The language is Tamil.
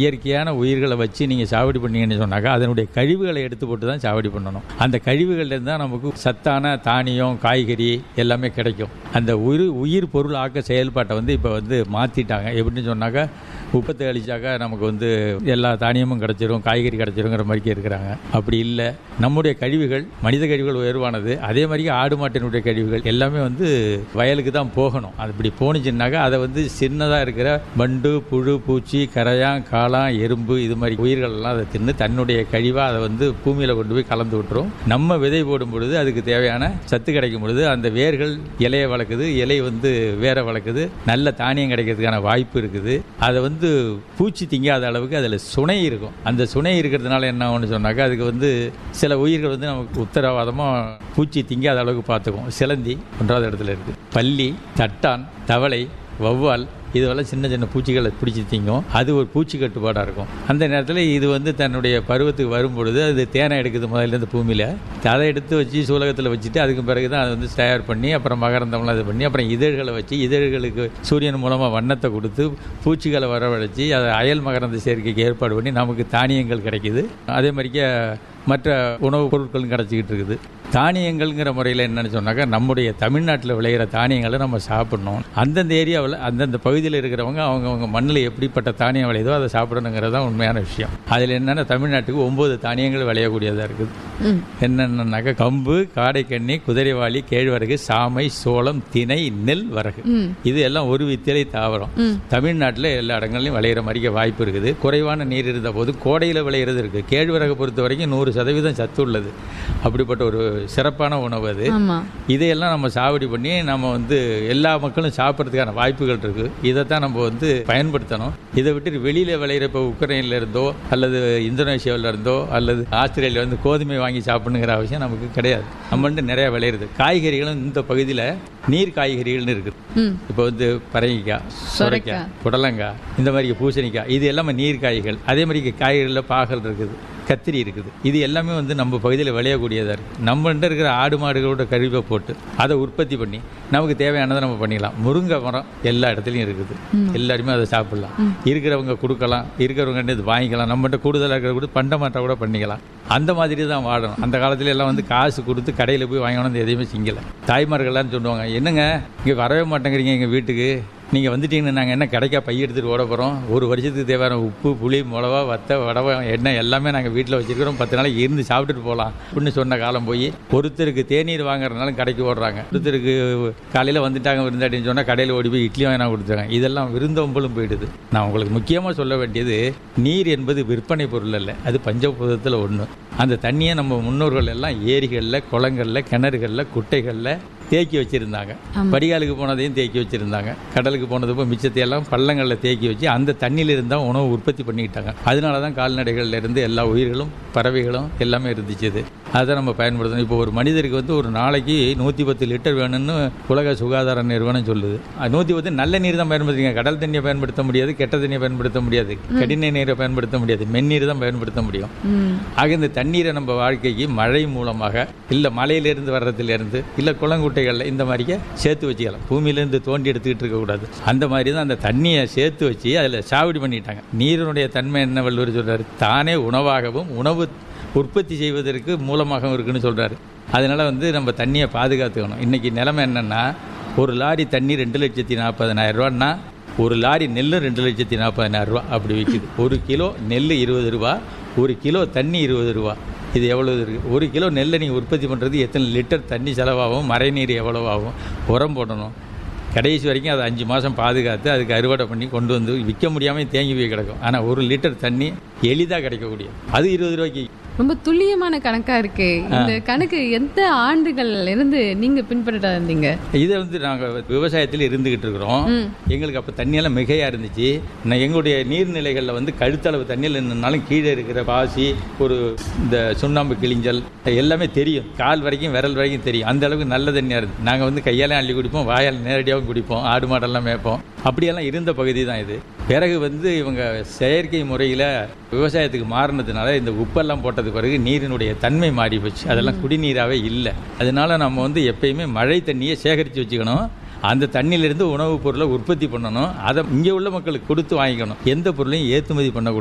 இயற்கையான உயிர்களை வச்சு நீங்கள் சாவடி பண்ணீங்கன்னு சொன்னாக்கா அதனுடைய கழிவுகளை எடுத்து போட்டு தான் சாவடி பண்ணணும் அந்த கழிவுகள்லேருந்து தான் நமக்கு சத்தான தானியம் காய்கறி எல்லாமே கிடைக்கும் அந்த உயிர் உயிர் பொருள் ஆக்க செயல்பாட்டை வந்து இப்போ வந்து மாற்றிட்டாங்க எப்படின்னு சொன்னாக்கா உப்பத்தை அழிச்சாக்கா நமக்கு வந்து எல்லா தானியமும் கிடச்சிரும் காய்கறி கிடச்சிருங்கிற மாதிரி இருக்கிறாங்க அப்படி இல்லை நம்முடைய கழிவுகள் மனித கழிவுகள் உயர்வானது அதே மாதிரி ஆடு மாட்டினுடைய கழிவுகள் எல்லாமே வந்து வயலுக்கு தான் போகணும் அது இப்படி போணுச்சுன்னாக்கா அதை வந்து சின்னதாக இருக்கிற வண்டு புழு பூச்சி கரையான் காளான் எறும்பு இது மாதிரி உயிர்கள் எல்லாம் அதை தின்னு தன்னுடைய கழிவாக அதை வந்து பூமியில் கொண்டு போய் கலந்து விட்டுரும் நம்ம விதை போடும் பொழுது அதுக்கு தேவையான சத்து கிடைக்கும் பொழுது அந்த வேர்கள் இலையை வளர்க்குது இலை வந்து வேற வளர்க்குது நல்ல தானியம் கிடைக்கிறதுக்கான வாய்ப்பு இருக்குது அதை வந்து பூச்சி திங்காத அளவுக்கு அதில் சுனை இருக்கும் அந்த சுனை இருக்கிறதுனால என்ன ஆகும்னு சொன்னாக்கா அதுக்கு வந்து சில உயிர்கள் வந்து நமக்கு உத்தரவாதமாக பூச்சி திங்காத அளவுக்கு பார்த்துக்கும் சிலந்தி ஒன்றாவது இடத்துல இருக்குது பல்லி தட்டான் தவளை வௌவால் இதுவெல்லாம் சின்ன சின்ன பூச்சிகளை பிடிச்சி திங்கும் அது ஒரு பூச்சி கட்டுப்பாடாக இருக்கும் அந்த நேரத்தில் இது வந்து தன்னுடைய பருவத்துக்கு வரும் பொழுது அது தேனை எடுக்குது முதல்ல இருந்து பூமியில் அதை எடுத்து வச்சு சூலகத்தில் வச்சுட்டு அதுக்கு பிறகு தான் அதை வந்து தயார் பண்ணி அப்புறம் மகரந்தம்லாம் இது பண்ணி அப்புறம் இதழ்களை வச்சு இதழ்களுக்கு சூரியன் மூலமாக வண்ணத்தை கொடுத்து பூச்சிகளை வரவழைச்சி அதை அயல் மகரந்த சேர்க்கைக்கு ஏற்பாடு பண்ணி நமக்கு தானியங்கள் கிடைக்குது அதே மாதிரிக்கே மற்ற உணவுப் பொருட்களும் கிடச்சிக்கிட்டு இருக்குது தானியங்கள்ங்கிற முறையில் என்னன்னு சொன்னாக்கா நம்முடைய தமிழ்நாட்டில் விளையிற தானியங்களை நம்ம சாப்பிடணும் அந்தந்த ஏரியாவில் அந்தந்த பகுதியில் இருக்கிறவங்க அவங்கவுங்க மண்ணில் எப்படிப்பட்ட தானியம் விளையுதோ அதை சாப்பிடணுங்கிறது தான் உண்மையான விஷயம் அதில் என்னென்னா தமிழ்நாட்டுக்கு ஒம்பது தானியங்கள் விளையக்கூடியதாக இருக்குது ம் என்னென்னாக்கா கம்பு காடைக்கண்ணி குதிரைவாளி கேழ்வரகு சாமை சோளம் திணை நெல் வரகு ம் இது எல்லாம் ஒரு வித்திலை தாவரம் ம். தமிழ்நாட்டில் எல்லா இடங்கள்லையும் விளையிற மாதிரி வாய்ப்பு இருக்குது குறைவான நீர் இருந்த போது கோடையில் விளையிறது இருக்குது கேழ்வரகை பொறுத்த வரைக்கும் நூறு சதவீதம் சத்து உள்ளது அப்படிப்பட்ட ஒரு சிறப்பான உணவு அது ஆமா இதையெல்லாம் நம்ம சாவடி பண்ணி நம்ம வந்து எல்லா மக்களும் சாப்பிட்றதுக்கான வாய்ப்புகள் இருக்கு இதைத்தான் நம்ம வந்து பயன்படுத்தணும் இதை விட்டு வெளியில விளையிற இப்போ உக்ரைன்ல இருந்தோ அல்லது இந்தோனேஷியாவில் இருந்தோ அல்லது ஆஸ்திரேலியா வந்து கோதுமை வாங்கி சாப்பிடணுங்கிற அவசியம் நமக்கு கிடையாது நம்மள்ட்ட நிறைய விளையிறது காய்கறிகளும் இந்த பகுதியில் நீர் காய்கறிகள்னு இருக்குது ம் இப்போ வந்து பரங்கிக்காய் சுரைக்காய் புடலங்காய் இந்த மாதிரி பூசணிக்காய் இது எல்லாமே நீர் காய்கள் அதே மாதிரி காய்கறிகளில் பாகல் இருக்குது கத்திரி இருக்குது இது எல்லாமே வந்து நம்ம பகுதியில் விளையக்கூடியதாக இருக்குது நம்மள்ட்ட இருக்கிற ஆடு மாடுகளோட கழிவை போட்டு அதை உற்பத்தி பண்ணி நமக்கு தேவையானதை நம்ம பண்ணிக்கலாம் முருங்கை மரம் எல்லா இடத்துலையும் இருக்குது எல்லாருமே அதை சாப்பிடலாம் இருக்கிறவங்க கொடுக்கலாம் இருக்கிறவங்க இது வாங்கிக்கலாம் நம்மகிட்ட கூடுதலாக இருக்கிற கூட பண்டமாட்டா கூட பண்ணிக்கலாம் அந்த மாதிரி தான் வாழணும் அந்த காலத்துல எல்லாம் வந்து காசு கொடுத்து கடையில் போய் வாங்கணும் வந்து எதையுமே சிங்கலை தாய்மார்கள்லாம் சொல்லுவாங்க என்னங்க இங்கே வரவே மாட்டேங்கிறீங்க எங்கள் வீட்டுக்கு நீங்கள் வந்துட்டீங்கன்னு நாங்கள் என்ன கடைக்கா பை எடுத்துகிட்டு ஓட போகிறோம் ஒரு வருஷத்துக்கு தேவையான உப்பு புளி மிளவா வத்த வடவை எண்ணெய் எல்லாமே நாங்கள் வீட்டில் வச்சுருக்கிறோம் பத்து நாளைக்கு இருந்து சாப்பிட்டுட்டு போகலாம் அப்படின்னு சொன்ன காலம் போய் ஒருத்தருக்கு தேநீர் வாங்குறதுனால கடைக்கு ஓடுறாங்க ஒருத்தருக்கு காலையில் வந்துட்டாங்க விருந்தாட்டின்னு சொன்னால் கடையில் ஓடி போய் இட்லி வாங்கினா கொடுத்தாங்க இதெல்லாம் விருந்தோம்பலும் போயிடுது நான் உங்களுக்கு முக்கியமாக சொல்ல வேண்டியது நீர் என்பது விற்பனை பொருள் அல்ல அது பஞ்சபூதத்தில் ஒன்று அந்த தண்ணியை நம்ம முன்னோர்கள் எல்லாம் ஏரிகளில் குளங்களில் கிணறுகளில் குட்டைகளில் தேக்கி வச்சுருந்தாங்க வடிகாலுக்கு போனதையும் தேக்கி வச்சுருந்தாங்க கடலுக்கு போனதுப்போ மிச்சத்தை எல்லாம் பள்ளங்களில் தேக்கி வச்சு அந்த தண்ணியில இருந்தால் உணவு உற்பத்தி பண்ணிக்கிட்டாங்க அதனால தான் கால்நடைகள்ல இருந்து எல்லா உயிர்களும் பறவைகளும் எல்லாமே இருந்துச்சு இது அதை நம்ம பயன்படுத்தணும் இப்போ ஒரு மனிதருக்கு வந்து ஒரு நாளைக்கு நூற்றி பத்து லிட்டர் வேணும்னு உலக சுகாதார நிறுவனம் சொல்லுது நூற்றி பத்து நல்ல நீர் தான் பயன்படுத்துங்க கடல் தண்ணியை பயன்படுத்த முடியாது கெட்ட தண்ணியை பயன்படுத்த முடியாது கடின நீரை பயன்படுத்த முடியாது மென்னீர் தான் பயன்படுத்த முடியும் ம் ஆக இந்த தண்ணீரை நம்ம வாழ்க்கைக்கு மழை மூலமாக இல்லை மலையிலிருந்து வர்றதுலேருந்து இல்லை குளங்குட்டைகளில் இந்த மாதிரிக்க சேர்த்து வச்சுக்கலாம் பூமியிலேருந்து தோண்டி எடுத்துக்கிட்டு இருக்கக்கூடாது அந்த மாதிரி தான் அந்த தண்ணியை சேர்த்து வச்சு அதில் சாவடி பண்ணிட்டாங்க நீரினுடைய தன்மை என்ன வள்ளுவர் சொல்றாரு தானே உணவாகவும் உணவு உற்பத்தி செய்வதற்கு மூலமாகவும் இருக்குன்னு சொல்றாரு அதனால வந்து நம்ம தண்ணியை பாதுகாத்துக்கணும் இன்னைக்கு நிலைமை என்னன்னா ஒரு லாரி தண்ணி ரெண்டு லட்சத்தி நாற்பதனாயிரம் ரூபான்னா ஒரு லாரி நெல் ரெண்டு லட்சத்தி நாற்பதனாயிரம் ரூபா அப்படி விற்கிது ஒரு கிலோ நெல் இருபது ரூபா ஒரு கிலோ தண்ணி இருபது ரூபா இது எவ்வளவு இருக்குது ஒரு கிலோ நெல்லை நீங்கள் உற்பத்தி பண்ணுறது எத்தனை லிட்டர் தண்ணி செலவாகும் மழைநீர் எவ்வளவு ஆகும் உரம் போடணும் கடைசி வரைக்கும் அதை அஞ்சு மாதம் பாதுகாத்து அதுக்கு அறுவடை பண்ணி கொண்டு வந்து விற்க முடியாமல் தேங்கி போய் கிடக்கும் ஆனால் ஒரு லிட்டர் தண்ணி எளிதாக கிடைக்கக்கூடியது அது இருபது ரூபாய்க்கு ரொம்ப துல்லியமான கணக்கா இருக்கு இந்த கணக்கு எந்த ஆண்டுகள்ல இருந்து நீங்க பின்பற்ற இருந்தீங்க இதை வந்து நாங்கள் விவசாயத்தில் இருந்துகிட்டு இருக்கிறோம் ம். எங்களுக்கு அப்போ தண்ணியெல்லாம் மிகையாக இருந்துச்சு நான் எங்களுடைய நீர்நிலைகளில் வந்து கழுத்தளவு தண்ணியில் நின்னாலும் கீழே இருக்கிற பாசி ஒரு இந்த சுண்ணாம்பு கிழிஞ்சல் எல்லாமே தெரியும் கால் வரைக்கும் விரல் வரைக்கும் தெரியும் அந்த அளவுக்கு நல்ல தண்ணியாக இருந்துச்சு நாங்கள் வந்து கையாலே அள்ளி குடிப்போம் வாயால் நேரடியாகவும் குடிப்போம் ஆடு மாடெல்லாம் மேய்ப்போம் அப்படியெல்லாம் இருந்த பகுதி தான் இது பிறகு வந்து இவங்க செயற்கை முறையில் விவசாயத்துக்கு மாறினதுனால இந்த உப்பெல்லாம் போட்டது பிறகு நீரினுடைய தன்மை மாறி போச்சு அதெல்லாம் குடிநீராகவே இல்லை அதனால நம்ம வந்து எப்பயுமே மழை தண்ணியை சேகரித்து வச்சுக்கணும் அந்த தண்ணியிலிருந்து உணவுப் பொருளை உற்பத்தி பண்ணணும் அதை இங்கே உள்ள மக்களுக்கு கொடுத்து வாங்கிக்கணும் எந்த பொருளையும் ஏற்றுமதி பண்ணக்கூடாது